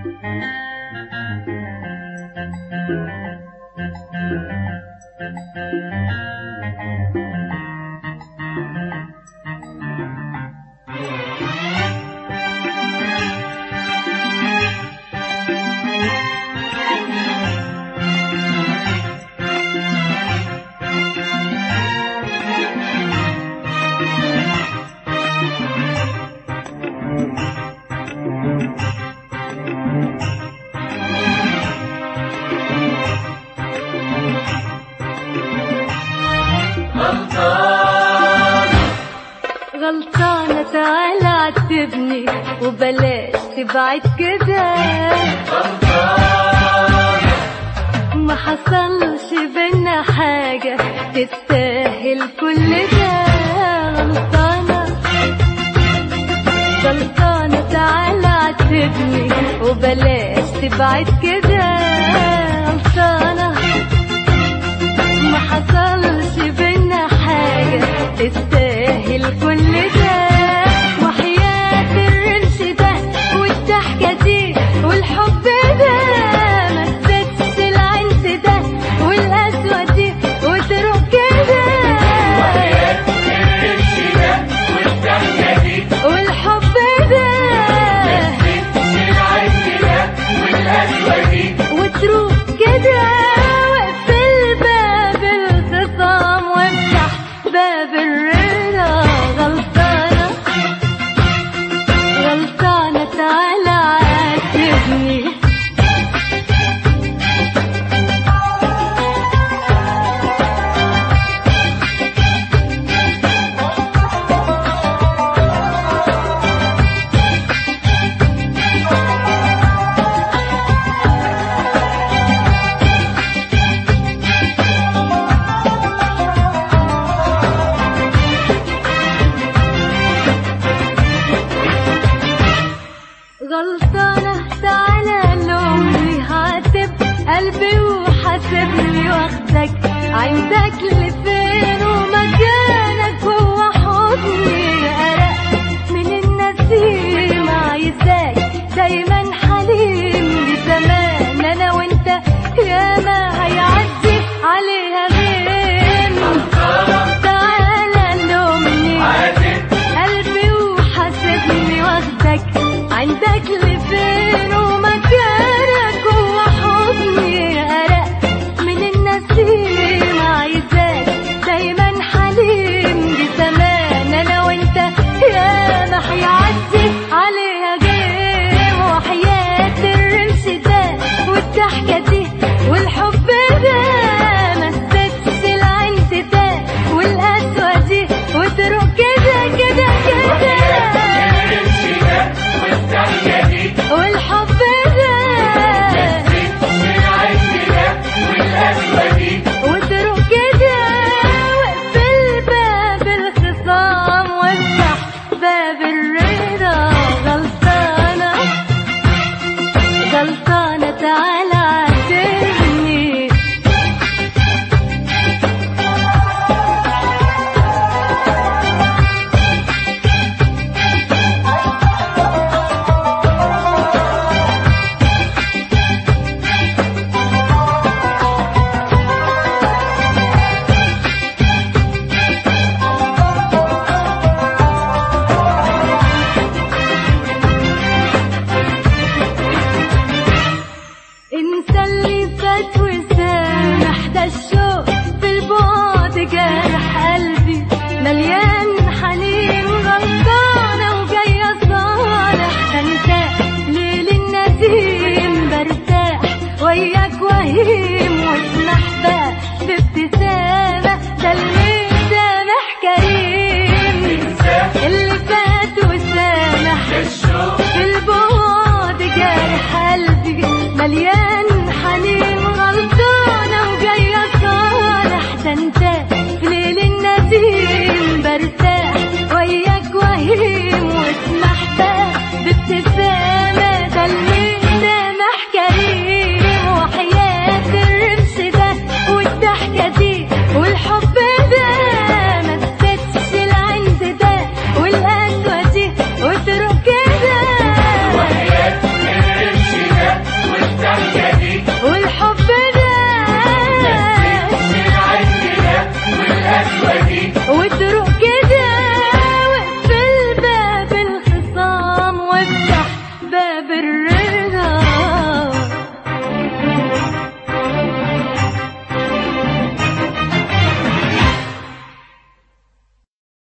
غلطانة تعالى عاتبني وبلاش تبعد كده ما حصلش بينا حاجة تستاهل كل ده غلطانة غلطانة تعالى عاتبني وبلاش تبعد كده غلطانة ما حصلش بينا حاجة تستاهل كل ده وحياة الرمش ده والضحكة دي والحب ده ما تسيبش العنس ده والقسوة دي وتروح كده والحب ده وتروح كده واقفل باب الخصام وافتح باب الرضا غلطانة غلطانة تعالى عاتبني غلطانة تعالى لومي هاتب قلبي وحاسبني واخدك عندك اللي